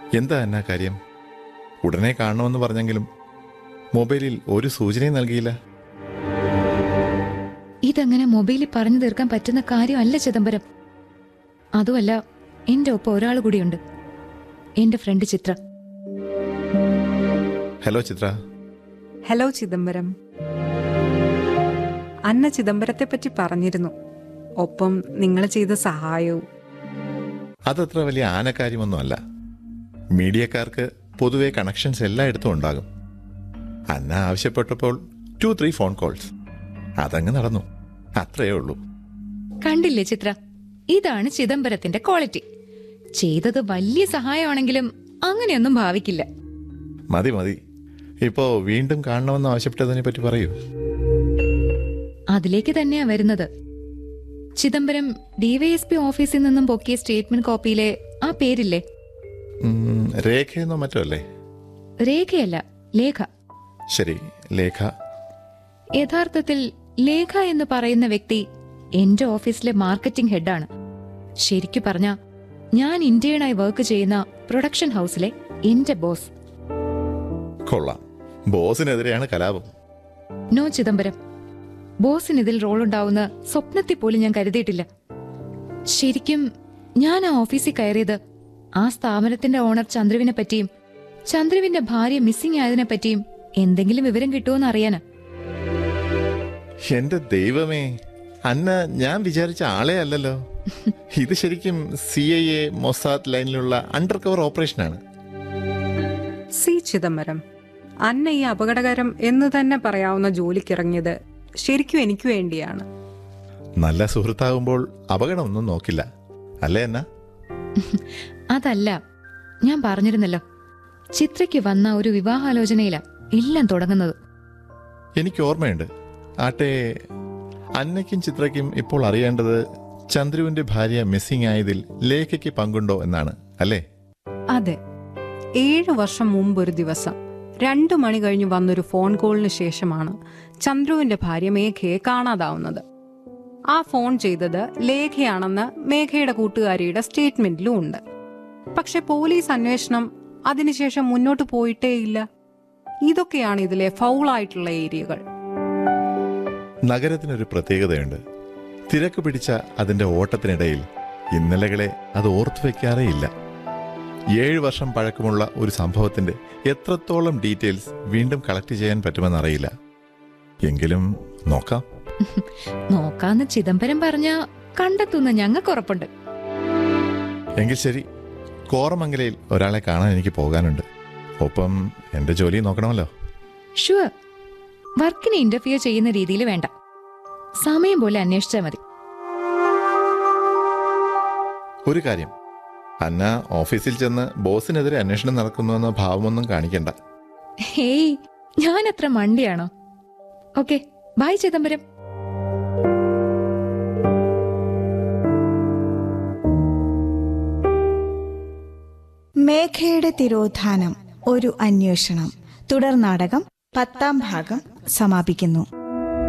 എന്താ എന്നാ കാര്യം ഉടനെ കാണണമെന്ന് പറഞ്ഞെങ്കിലും മൊബൈലിൽ ഒരു സൂചനയും നൽകിയില്ല ഇതങ്ങനെ മൊബൈലിൽ പറഞ്ഞു തീർക്കാൻ പറ്റുന്ന കാര്യമല്ല ചിദംബരം അതുമല്ല എന്റെ ഒപ്പം ഒരാൾ കൂടിയുണ്ട് എന്റെ friend Chithra hello Chithra hello Chidambaram Anna ചിദംബരത്തെ പറ്റി പറഞ്ഞിരുന്നു ഒപ്പം നിങ്ങൾ ചെയ്ത സഹായവും അതത്ര വലിയ ആനക്കാര്യമൊന്നുമല്ല മീഡിയക്കാർക്ക് പൊതുവെ കണക്ഷൻസ് എല്ലായിടത്തും ഉണ്ടാകും അന്ന ആവശ്യപ്പെട്ടപ്പോൾ ടു ത്രീ ഫോൺ കോൾസ് അതങ്ങ് നടന്നു അത്രയേ ഉള്ളൂ കണ്ടില്ലേ ചിത്ര ഇതാണ് ചിദംബരത്തിന്റെ ക്വാളിറ്റി ചെയ്തത് വലിയ സഹായമാണെങ്കിലും അങ്ങനെയൊന്നും ഭാവിക്കില്ല മതി മതി ഇപ്പോ വീണ്ടും കാണണമെന്ന് ആവശ്യപ്പെട്ടതിനെ പറ്റി പറയൂ അതിലേക്ക് തന്നെയാ വരുന്നത് ചിദംബരം ഡിവൈഎസ്പി ഓഫീസിൽ നിന്നും പൊക്കിയ സ്റ്റേറ്റ്മെന്റ് കോപ്പിയിലെ ആ പേരില്ലേ ഉം, രേഖയെന്നോ മറ്റോ അല്ലേ രേഖയല്ല ലേഖ ശരി ലേഖ യഥാർത്ഥത്തിൽ ലേഖ എന്ന് പറയുന്ന വ്യക്തി എന്റെ ഓഫീസിലെ മാർക്കറ്റിംഗ് ഹെഡാണ് ശരിക്കു പറഞ്ഞ ഞാൻ ഇന്ത്യനായി വർക്ക് ചെയ്യുന്ന പ്രൊഡക്ഷൻ ഹൗസിലെ എന്റെ ബോസ് കൊള്ളാം ബോസിനെതിരെയാണ് കലാപം നോ ചിദംബരം ബോസിന് ഇതിൽ റോൾ ഉണ്ടാവുന്ന സ്വപ്നത്തിൽ പോലും ഞാൻ കരുതിയിട്ടില്ല ശരിക്കും ഞാൻ ആ ഓഫീസിൽ കയറിയത് ആ സ്ഥാപനത്തിന്റെ ഓണർ ചന്ദ്രുവിനെ പറ്റിയും ചന്ദ്രുവിന്റെ ഭാര്യ മിസ്സിംഗ് ആയതിനെ പറ്റിയും എന്തെങ്കിലും വിവരം കിട്ടുമോന്ന് അറിയാനാ എന്റെ ദൈവമേ അന്ന ഞാൻ വിചാരിച്ച ആളെ അല്ലല്ലോ ഇത് ശരിക്കും സി ഐ എ മൊസാദ് ലൈനിലുള്ള അണ്ടർ കവർ ഓപ്പറേഷനാണ് സി ചിദംബരം അന്ന ഈ അപകടകരം എന്ന് തന്നെ പറയാവുന്ന ജോലിക്കിറങ്ങിയത് ശരിക്കും എനിക്ക് വേണ്ടിയാണ് നല്ല സുഹൃത്താകുമ്പോൾ അപകടമൊന്നും നോക്കില്ല അല്ലേ എന്നാ അതല്ല ഞാൻ പറഞ്ഞിരുന്നല്ലോ ചിത്രയ്ക്ക് വന്ന ഒരു വിവാഹാലോചനയിലാ എല്ലാം തുടങ്ങുന്നത് എനിക്ക് ഓർമ്മയുണ്ട് ആട്ടെ അന്നയ്ക്കും ചിത്രയ്ക്കും ഇപ്പോൾ അറിയേണ്ടത് ചന്ദ്രുവിന്റെ ഭാര്യ മിസ്സിംഗ് ആയതിൽ ലേഖയ്ക്ക് പങ്കുണ്ടോ എന്നാണ് അല്ലേ അതെ ഏഴു വർഷം മുമ്പ് ഒരു ദിവസം രണ്ടു മണി കഴിഞ്ഞ് വന്നൊരു ഫോൺ കോളിന് ശേഷമാണ് ചന്ദ്രുവിന്റെ ഭാര്യ മേഘയെ കാണാതാവുന്നത് ആ ഫോൺ ചെയ്തത് ലേഖയാണെന്ന് മേഘയുടെ കൂട്ടുകാരിയുടെ സ്റ്റേറ്റ്മെന്റിലും ഉണ്ട് പക്ഷെ പോലീസ് അന്വേഷണം അതിനുശേഷം മുന്നോട്ട് പോയിട്ടേയില്ല ഇതൊക്കെയാണ് ഇതിലെ ഫൗളായിട്ടുള്ള ഏരിയകൾ നഗരത്തിനൊരു പ്രത്യേകതയുണ്ട് തിരക്ക് പിടിച്ച അതിന്റെ ഓട്ടത്തിനിടയിൽ ഇന്നലകളെ അത് ഓർത്തു വെക്കാറേയില്ല ഏഴ് വർഷം പഴക്കമുള്ള ഒരു സംഭവത്തിന്റെ എത്രത്തോളം ഡീറ്റെയിൽസ് വീണ്ടും കളക്ട് ചെയ്യാൻ പറ്റുമെന്നറിയില്ല എങ്കിലും നോക്കാം നോക്കാന്ന് ചിദംബരം പറഞ്ഞ കണ്ടെത്തുന്ന ഞങ്ങൾക്ക് ഉറപ്പുണ്ട് എങ്കിൽ ശരി കോറമംഗലയിൽ ഒരാളെ കാണാൻ എനിക്ക് പോകാനുണ്ട് ഒപ്പം എന്റെ ജോലി നോക്കണമല്ലോ ഷുവർ വർക്കിനെ ഇന്റർഫിയർ ചെയ്യുന്ന രീതിയിൽ വേണ്ട സമയം പോലെ അന്വേഷിച്ചാൽ മതി ഒരു കാര്യം അന്ന ഓഫീസിൽ ചെന്ന് ബോസിനെതിരെ അന്വേഷണം നടക്കുന്നുവെന്ന ഭാവമൊന്നും കാണിക്കണ്ട ഹേയ് ഞാൻ അത്ര മണ്ടിയാണോ ഓക്കെ ബൈ ചിദംബരം മേഘയുടെ തിരോധാനം ഒരു അന്വേഷണം തുടർ നാടകം പത്താം ഭാഗം സമാപിക്കുന്നു